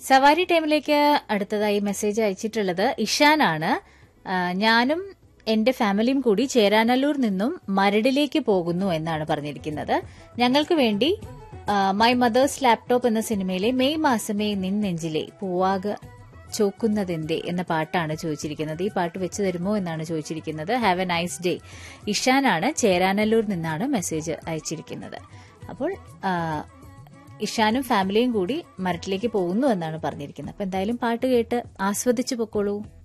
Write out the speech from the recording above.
സവാരി ടൈമിലേക്ക് അടുത്തതായി മെസ്സേജ് അയച്ചിട്ടുള്ളത് ഇഷാനാണ് ആ, ഞാനും എന്റെ ഫാമിലിയും കൂടി ചേരാനല്ലൂർ നിന്നും മരടിലേക്ക് പോകുന്നു എന്നാണ് പറഞ്ഞിരിക്കുന്നത് ഞങ്ങൾക്ക് വേണ്ടി ആ, മൈ മദേഴ്സ് ലാപ്ടോപ്പ് എന്ന സിനിമയിലെ മെയ് മാസമേ നിൻ നെഞ്ചിലെ പൂവാക ചോക്കുന്നതെന്തേ എന്ന പാട്ടാണ് ചോദിച്ചിരിക്കുന്നത് ഈ പാട്ട് വെച്ച് തരുമോ എന്നാണ് ചോദിച്ചിരിക്കുന്നത് ഹാവ് എ നൈസ് ഡേ ഇഷാനാണ് ചേരാനല്ലൂർ നിന്നാണ് മെസ്സേജ് അയച്ചിരിക്കുന്നത് അപ്പോൾ ആ, ഇഷാനും ഫാമിലിയും കൂടി മരട്ടിലേക്ക് പോകുന്നു എന്നാണ് പറഞ്ഞിരിക്കുന്നത് അപ്പൊ എന്തായാലും പാട്ട് കേട്ട് ആസ്വദിച്ചു പൊക്കോളൂ